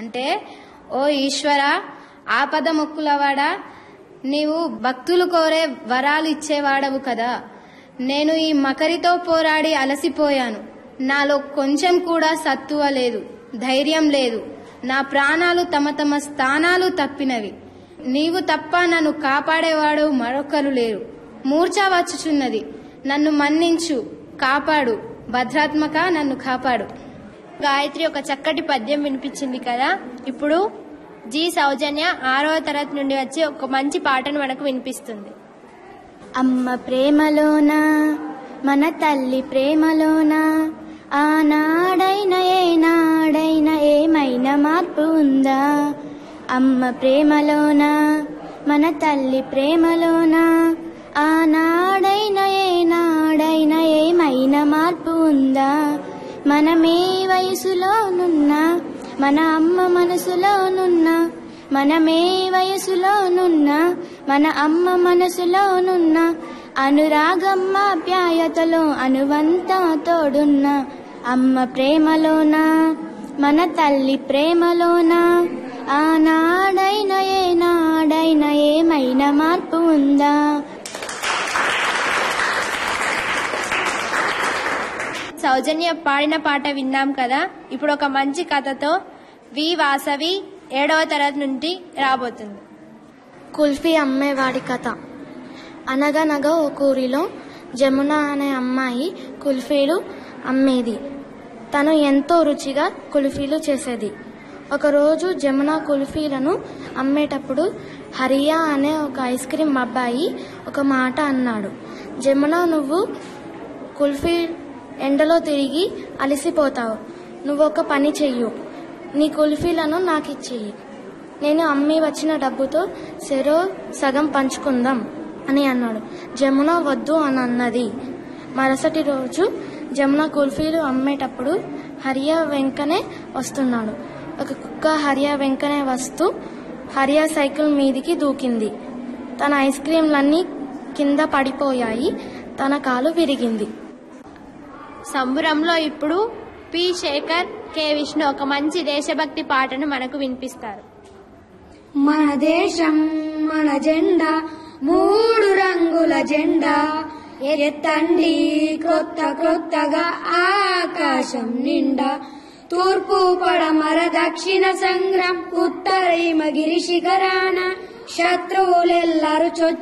అంటే ఓ ఈశ్వర ఆపద మొక్కులవాడా నీవు భక్తులు కోరే వరాలు ఇచ్చేవాడవు కదా నేను ఈ మకరితో పోరాడి అలసిపోయాను నాలో కొంచెం కూడా సత్తువ లేదు ధైర్యం లేదు నా ప్రాణాలు తమ తమ స్థానాలు తప్పినవి నీవు తప్ప నన్ను కాపాడేవాడు మరొకరు లేరు మూర్ఛ వచ్చుచున్నది నన్ను మన్నించు కాపాడు భద్రాత్మక నన్ను కాపాడు గాయత్రి ఒక చక్కటి పద్యం వినిపించింది కదా ఇప్పుడు జి సౌజన్య ఆరవ తరగతి నుండి వచ్చి ఒక మంచి పాటను మనకు వినిపిస్తుంది అమ్మ ప్రేమలోన మన తల్లి ప్రేమలోన ఆనాడైన ఏనాడైన ఏమైనా మార్పు ఉందా అమ్మ ప్రేమలోన మన తల్లి ప్రేమలోన ఆనాడైన ఏనాడైన ఏమైనా మార్పు ఉందా మనమే వయసులోనున్నా మన అమ్మ మనసులోనున్నా మనమే వయసులోనున్నా మన అమ్మ మనసులోనున్నా అనురాగమ్మ ప్యాయతలో అనువంతా తోడున్నా అమ్మ ప్రేమలోన మన తల్లి ప్రేమలోన ఆనాడైన ఏనాడైన ఏమైనా మార్పు ఉందా సౌజన్య పాడిన పాట విన్నాం కదా ఇప్పుడు ఒక మంచి కథతో వి వాసవి ఏడవ తరగతి నుండి రాబోతుంది కుల్ఫీ అమ్మేవాడి కథ అనగనగా ఓ ఊరిలో జమున అనే అమ్మాయి కుల్ఫీలు అమ్మేది తను ఎంతో రుచిగా కుల్ఫీలు చేసేది ఒకరోజు జమున కుల్ఫీలను అమ్మేటప్పుడు హరియా అనే ఒక ఐస్ క్రీమ్ అబ్బాయి ఒక మాట అన్నాడు జమున నువ్వు కుల్ఫీ ఎండలో తిరిగి అలసిపోతావు నువ్వు ఒక పని చెయ్యు నీ కుల్ఫీలను నాకు ఇచ్చేయి నేను అమ్మి వచ్చిన డబ్బుతో సెరో సగం పంచుకుందాం అని అన్నాడు జమున వద్దు అని అన్నది మరుసటి రోజు జమున కుల్ఫీలు అమ్మేటప్పుడు హరియా వెంకనే వస్తున్నాడు ఒక కుక్క హరియా వెంకనే వస్తూ హరియా సైకిల్ మీదికి దూకింది తన ఐస్ క్రీంలన్నీ కింద పడిపోయాయి తన కాలు విరిగింది సంబురంలో ఇప్పుడు పి శేఖర్ కె విష్ణు ఒక మంచి దేశభక్తి పాటను మనకు వినిపిస్తారు మన దేశం మన జెండా మూడు రంగుల జెండా ఎత్తండి కొత్త కొత్తగా ఆకాశం నిండా తూర్పు పడమర దక్షిణ సంగ్రం ఉత్తర హిమగిరి శిఖరాన శత్రువులెల్లరూ చొచ్చి